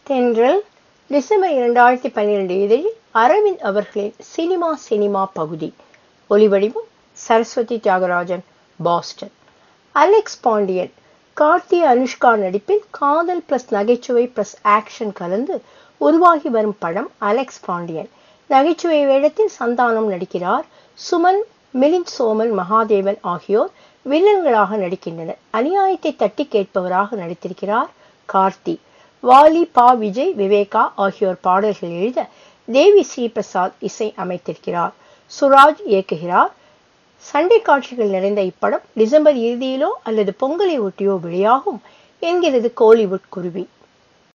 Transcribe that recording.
தென்றல் டிசம்பர் இரண்டாயிரத்தி பன்னிரண்டு இதழில் அரவிந்த் அவர்களின் சினிமா சினிமா பகுதி ஒலிவடிவம் சரஸ்வதி தியாகராஜன் பாஸ்டன் அலெக்ஸ் பாண்டியன் கார்த்தி அனுஷ்கா நடிப்பில் காதல் பிளஸ் நகைச்சுவை பிளஸ் ஆக்ஷன் கலந்து உருவாகி வரும் படம் அலெக்ஸ் பாண்டியன் நகைச்சுவை வேடத்தில் சந்தானம் நடிக்கிறார் சுமன் மிலிந்த் சோமன் மகாதேவன் ஆகியோர் வில்லன்களாக நடிக்கின்றனர் அநியாயத்தை தட்டி கேட்பவராக நடித்திருக்கிறார் கார்த்தி வாலி பா விஜய் விவேகா ஆகியோர் பாடல்கள் எழுத தேவி ஸ்ரீபிரசாத் இசை அமைத்திருக்கிறார் சுராஜ் இயக்குகிறார் சண்டை காட்சிகள் நிறைந்த இப்படம் டிசம்பர் இறுதியிலோ அல்லது பொங்கலை ஒட்டியோ வெளியாகும் என்கிறது கோலிவுட் குருவி